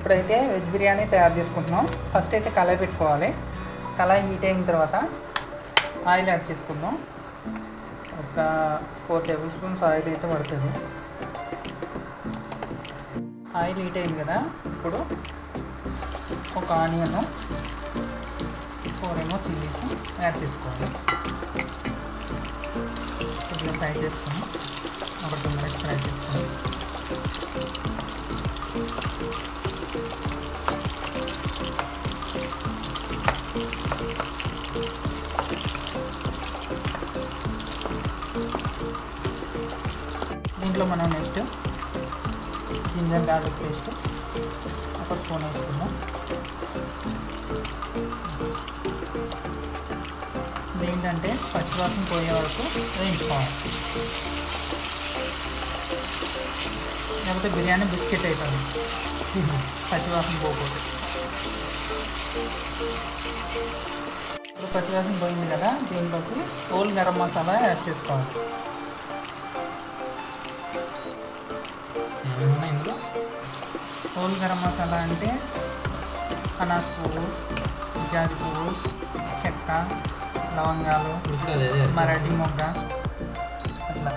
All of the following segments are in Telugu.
ఇప్పుడైతే వెజ్ బిర్యానీ తయారు చేసుకుంటున్నాం ఫస్ట్ అయితే కళాయి పెట్టుకోవాలి కళాయి హీట్ అయిన తర్వాత ఆయిల్ యాడ్ చేసుకుందాం ఒక ఫోర్ టేబుల్ స్పూన్స్ ఆయిల్ అయితే పడుతుంది ఆయిల్ హీట్ అయింది కదా ఇప్పుడు ఒక ఆనియన్ ఫోర్ ఏమో చిల్లీస్ యాడ్ చేసుకోవాలి కొద్దిగా ఫ్రై చేసుకొని ఒక టూ మినిట్స్ ఫ్రై చేసుకొని దీంట్లో మనం నెక్స్ట్ జింజర్ గార్లిక్ పేస్ట్ ఒక స్పూన్ వేసుకుందాం ఇది ఏంటంటే పచ్చివాసన పోయే వరకు వేయించుకోవాలి లేకపోతే బిర్యానీ బిస్కెట్ అవుతుంది పచ్చివాసన పోకపోతే ఇప్పుడు పచ్చివాసన పోయింది కదా దీంట్లోకి హోల్ గరం మసాలా యాడ్ చేసుకోవాలి ఏమేమి ఇందులో హోల్ గరం మసాలా అంటే అనాస్ పువ్వు జాతి పువ్వు చెక్క లవంగాలు ఇప్పుడు అదే అదే మరాఠీ మొగ్గ అట్లా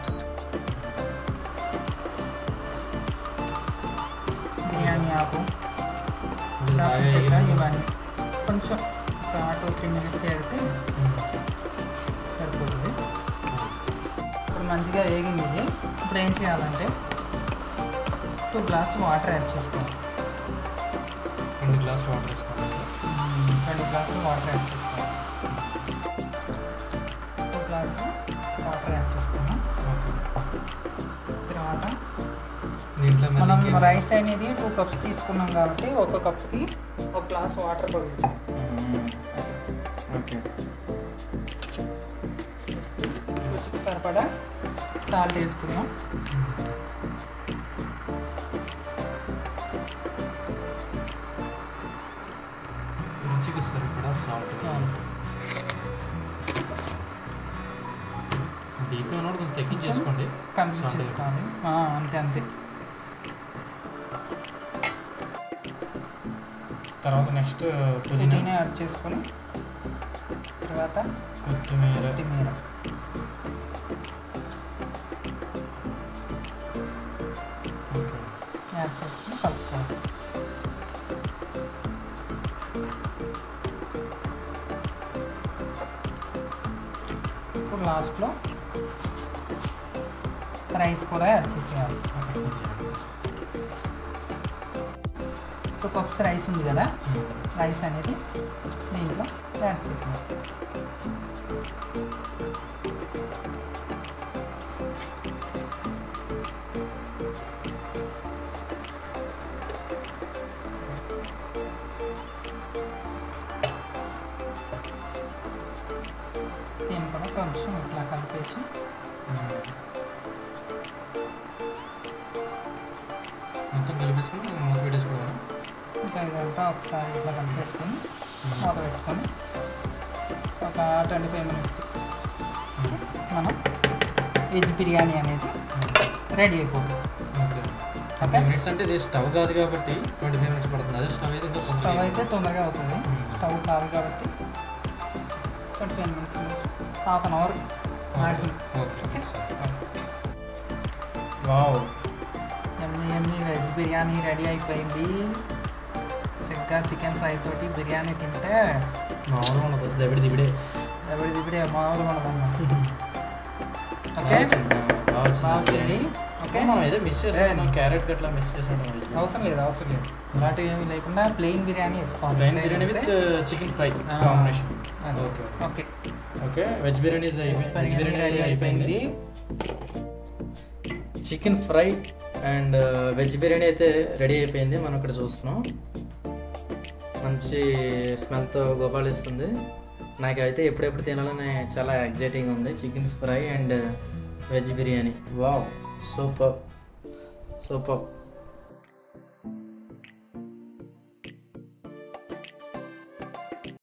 బిర్యానీ ఆకు ఇది బాగా దాల్చిన చెక్క వేగింది. ఇవన్నీ కొంచెం ఒక టూ త్రీ మినిట్స్ వేగితే సరిపోతుంది ఇప్పుడు మంచిగా వేగింది ఇది ఇప్పుడు ఏం చేయాలంటే టూ గ్లాస్ వాటర్ యాడ్ చేసుకోవాలి రెండు గ్లాసులు వాటర్ వేసుకోవాలి రెండు గ్లాసులు వాటర్ యాడ్ చేసుకోవాలి టూ గ్లాసు వాటర్ యాడ్ చేసుకున్నాం ఓకే తర్వాత దీంట్లో మళ్ళీ మనం ఇంకేం- రైస్ అనేది టూ కప్స్ తీసుకున్నాం కాబట్టి ఒక కప్కి ఒక గ్లాస్ వాటర్ పడుతుంది మ్మ్. ఓకే జస్ట్ రుచికి సరిపడా సాల్ట్ వేసుకుందాం రుచికి సరిపడా సాల్ట్ సాల్ట్ బీపీ ఉన్నప్పుడు కొంచెం తగ్గించేసుకోండి కంప్లీట్ Salt చేసుకోవాలి ఆ, అంతే అంతే తర్వాత నెక్స్ట్ పుదీనా పుదీనా యాడ్ చేసుకొని తర్వాత కొత్తిమీర కొత్తిమీర ఓకే యాడ్ చేసుకొని కలుపుకోవాలి ఇప్పుడు లాస్ట్లో రైస్ కూడా యాడ్ చేసేయాలి ఓకే కొంచెం సో కప్స్ రైస్ ఉంది కదా రైస్ అనేది దీంట్లో యాడ్ చేసేయాలి దీన్ని కూడా కొంచెం ఇట్లా కలిపేసి మొత్తం కలిపేసుకుని మూత పెట్టేసుకోవాలి ఇంకా ఇదంతా ఒకసారి ఇట్లా కలిపేసుకొని మూత పెట్టుకొని ఒక ట్వంటీ ఫైవ్ మినిట్స్ మనం వెజ్ బిర్యానీ అనేది రెడీ అయిపోతుంది ఓకే ఓకే. ట్వంటీ మినిట్స్ అంటే ఇది స్టవ్ కాదు కాబట్టి ట్వంటీ ఫైవ్ మినిట్స్ పడుతుంది అదే స్టవ్ అయితే ఇంకా స్టవ్ తొందరగా అయితే తొందరగా అవుతుంది మ్మ్. స్టవ్ కాదు కాబట్టి twenty five minutes half an hour maximum okay okay సరే వావ్ ఎమ్మి ఎమ్మి వెజ్ బిర్యానీ రెడీ అయిపోయింది చక్కగా చికెన్ ఫ్రై తోటి బిర్యానీ తింటే మామూలుగా ఉండదు దబిడి దిబిడే ఎవరి దిగుడే మామూలుగా ఉండదమ్మా బాగా ఓకే వచ్చింది బాగా వచ్చింది బాగా వచ్చింది ఓకే ఓకే మనం ఏదో మిస్ చేసాం క్యారెట్ గట్లా మిస్ చేసాం అవసరం లేదు అవసరం లేదు అలాంటివి ఏమీ లేకుండా ప్లెయిన్ బిర్యానీ వేసుకోవాలి plain biryani with chicken fry ఆ. కాంబినేషన్ అది. Okay okay okay veg biryani veg biryani ready అయిపోయింది chicken fry and veg biryani అయితే రెడీ అయిపోయింది మనం ఇక్కడ చూస్తున్నాం మంచి స్మెల్తో గోపాలిస్తుంది నాకైతే ఎప్పుడెప్పుడు తినాలని చాలా ఎగ్జైటింగ్ ఉంది chicken fry and veg biryani wow super super